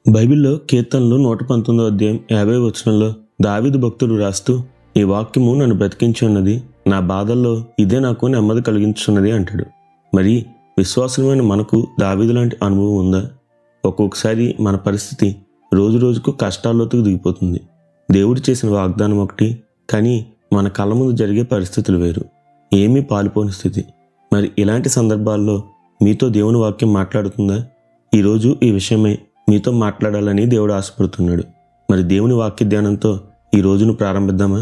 బైబిల్లో కీర్తనలు నూట పంతొమ్మిదో అధ్యాయం యాభై వచనంలో దావిదు భక్తుడు రాస్తూ ఈ వాక్యము నన్ను బ్రతికించి ఉన్నది నా బాధల్లో ఇదే నాకు నెమ్మది కలిగించున్నది అంటాడు మరి విశ్వాసమైన మనకు దావిదు లాంటి అనుభవం ఉందా ఒక్కొక్కసారి మన పరిస్థితి రోజు రోజుకు కష్టాల్లోతుకు దిగిపోతుంది దేవుడు చేసిన వాగ్దానం ఒకటి కానీ మన కళ్ళ ముందు జరిగే పరిస్థితులు వేరు ఏమీ పాలుపోని స్థితి మరి ఇలాంటి సందర్భాల్లో మీతో దేవుని వాక్యం మాట్లాడుతుందా ఈరోజు ఈ విషయమై మీతో మాట్లాడాలని దేవుడు ఆశపడుతున్నాడు మరి దేవుని వాక్య ధ్యానంతో ఈ రోజును ప్రారంభిద్దామా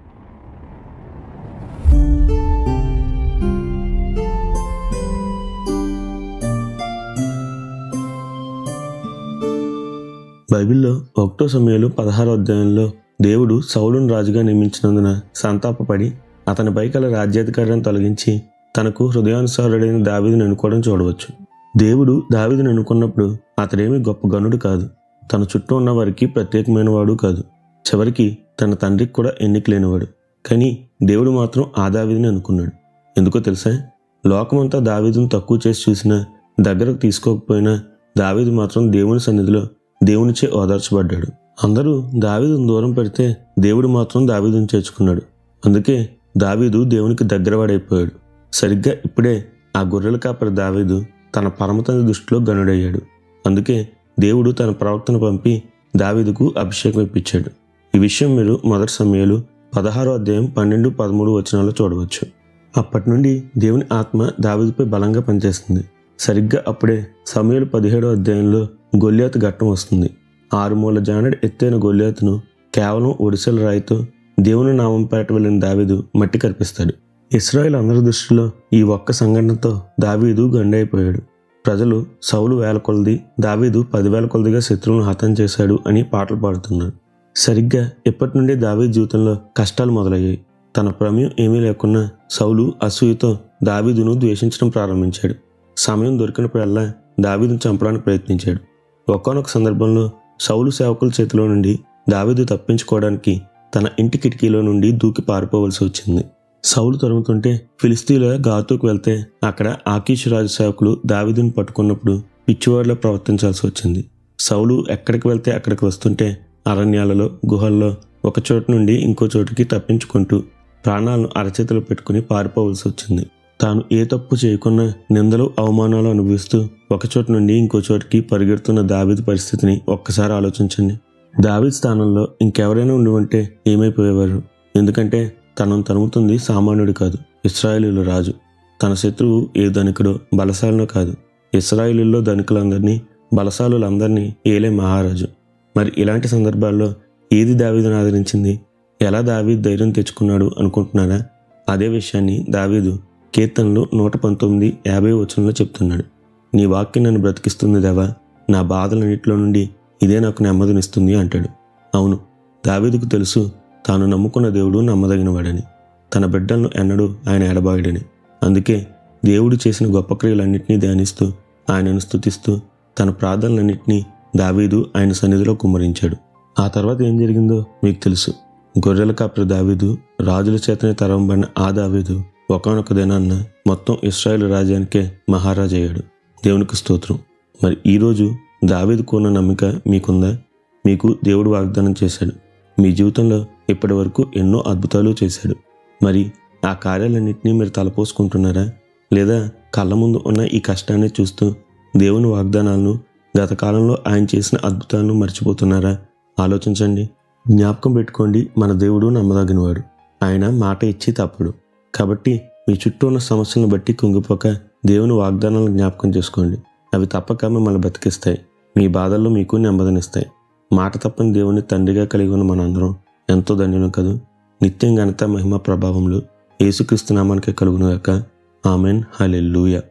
బైబిల్లో ఒకటో సమయంలో పదహారో అధ్యాయంలో దేవుడు సౌలును రాజుగా నియమించినందున సంతాపపడి అతనిపై కల రాజ్యాధికారాన్ని తొలగించి తనకు హృదయానుసారుడైన దావీదుని ఎన్నుకోవడం చూడవచ్చు దేవుడు దావీదుని ఎన్నుకున్నప్పుడు అతడేమి గొప్ప గనుడు కాదు తన చుట్టూ ఉన్న వారికి ప్రత్యేకమైన వాడు కాదు చివరికి తన తండ్రికి కూడా ఎన్నిక లేనివాడు కానీ దేవుడు మాత్రం ఆ దావీదుని అనుకున్నాడు ఎందుకో తెలుసా లోకమంతా దావీదును తక్కువ చేసి చూసినా దగ్గరకు తీసుకోకపోయినా దావీదు మాత్రం దేవుని సన్నిధిలో దేవునిచే ఓదార్చబడ్డాడు అందరూ దావీదును దూరం పెడితే దేవుడు మాత్రం దావీదును చేర్చుకున్నాడు అందుకే దావీదు దేవునికి దగ్గరవాడైపోయాడు సరిగ్గా ఇప్పుడే ఆ గొర్రెల కాపరి దావీదు తన పరమతండ్రి దృష్టిలో గనుడయ్యాడు అందుకే దేవుడు తన ప్రవక్తను పంపి దావీదుకు అభిషేకం ఇప్పించాడు ఈ విషయం మీరు మొదటి సమయాలు పదహారో అధ్యాయం పన్నెండు పదమూడు వచనాల్లో చూడవచ్చు అప్పటి నుండి దేవుని ఆత్మ దావీదుపై బలంగా పనిచేస్తుంది సరిగ్గా అప్పుడే సమయాలు పదిహేడో అధ్యాయంలో గొల్లియాతు ఘట్టం వస్తుంది ఆరు మూల జానడి ఎత్తైన గొల్లియాతును కేవలం ఒడిసెల రాయితో దేవుని నామం పేట వెళ్ళిన దావీదు మట్టి కనిపిస్తాడు ఇస్రాయేల్ అందరి దృష్టిలో ఈ ఒక్క సంఘటనతో దావీదు గండైపోయాడు ప్రజలు సౌలు వేల కొలది దావీదు పదివేల కొలదిగా శత్రువులను హతం చేశాడు అని పాటలు పాడుతున్నారు సరిగ్గా ఇప్పటి నుండి దావీదు జీవితంలో కష్టాలు మొదలయ్యాయి తన ప్రమేయం ఏమీ లేకున్నా సౌలు అసూయతో దావీదును ద్వేషించడం ప్రారంభించాడు సమయం దొరికినప్పుడల్లా దావీదును చంపడానికి ప్రయత్నించాడు ఒకానొక సందర్భంలో సౌలు సేవకుల చేతిలో నుండి దావీదు తప్పించుకోవడానికి తన ఇంటి కిటికీలో నుండి దూకి పారిపోవలసి వచ్చింది సౌలు తరుముతుంటే ఫిలిస్తీన్ల గాతుకు వెళ్తే అక్కడ ఆకీషు రాజు సేవకులు దావీదును పట్టుకున్నప్పుడు పిచ్చివాడిలో ప్రవర్తించాల్సి వచ్చింది సౌలు ఎక్కడికి వెళ్తే అక్కడికి వస్తుంటే అరణ్యాలలో గుహల్లో ఒక చోటు నుండి ఇంకో చోటుకి తప్పించుకుంటూ ప్రాణాలను అరచేతిలో పెట్టుకుని పారిపోవలసి వచ్చింది తాను ఏ తప్పు చేయకున్నా నిందలు అవమానాలు అనుభవిస్తూ ఒక చోటు నుండి ఇంకో చోటుకి పరిగెడుతున్న దావీదు పరిస్థితిని ఒక్కసారి ఆలోచించండి దావీద్ స్థానంలో ఇంకెవరైనా ఉండి ఉంటే ఏమైపోయేవారు ఎందుకంటే తనను తరుముతుంది సామాన్యుడు కాదు ఇస్రాయేలీల రాజు తన శత్రువు ఏ ధనికుడో బలశాలనో కాదు ఇస్రాయేలీల్లో ధనికులందరినీ బలశాలులందరినీ ఏలే మహారాజు మరి ఇలాంటి సందర్భాల్లో ఏది దావీదును ఆదరించింది ఎలా దావీదు ధైర్యం తెచ్చుకున్నాడు అనుకుంటున్నారా అదే విషయాన్ని దావీదు కీర్తనలు నూట పంతొమ్మిది యాభై వచనంలో చెప్తున్నాడు నీ వాక్యం నన్ను బ్రతికిస్తుంది దేవా నా బాధలన్నింటిలో నుండి ఇదే నాకు నెమ్మదినిస్తుంది అంటాడు అవును దావీదుకు తెలుసు తాను నమ్ముకున్న దేవుడు నమ్మదగినవాడని తన బిడ్డలను ఎన్నడూ ఆయన ఎడబాయుడని అందుకే దేవుడు చేసిన గొప్ప క్రియలన్నింటినీ ధ్యానిస్తూ ఆయనను స్తుతిస్తూ తన ప్రార్థనలన్నింటినీ దావీదు ఆయన సన్నిధిలో కుమ్మరించాడు ఆ తర్వాత ఏం జరిగిందో మీకు తెలుసు గొర్రెల కాపరి దావీదు రాజుల చేతనే తరంబడిన ఆ దావీదు ఒకనొక దినాన్న మొత్తం ఇస్రాయేల్ రాజ్యానికే మహారాజు అయ్యాడు దేవునికి స్తోత్రం మరి ఈరోజు దావీదుకు ఉన్న నమ్మిక మీకుందా మీకు దేవుడు వాగ్దానం చేశాడు మీ జీవితంలో ఇప్పటి వరకు ఎన్నో అద్భుతాలు చేశాడు మరి ఆ కార్యాలన్నింటినీ మీరు తలపోసుకుంటున్నారా లేదా కళ్ళ ముందు ఉన్న ఈ కష్టాన్ని చూస్తూ దేవుని వాగ్దానాలను గత కాలంలో ఆయన చేసిన అద్భుతాలను మర్చిపోతున్నారా ఆలోచించండి జ్ఞాపకం పెట్టుకోండి మన దేవుడు నమ్మదగినవాడు ఆయన మాట ఇచ్చి తప్పడు కాబట్టి మీ చుట్టూ ఉన్న సమస్యలను బట్టి కుంగిపోక దేవుని వాగ్దానాలను జ్ఞాపకం చేసుకోండి అవి తప్పక మిమ్మల్ని బతికిస్తాయి మీ బాధల్లో మీకు నెమ్మదినిస్తాయి మాట తప్పని దేవుని తండ్రిగా కలిగి ఉన్న మనందరం ఎంతో ధన్యులు కదూ నిత్యం ఘనత మహిమ ప్రభావములు యేసుక్రీస్తు నామానికి కలుగును గాక ఆమెన్ హలెల్లుయా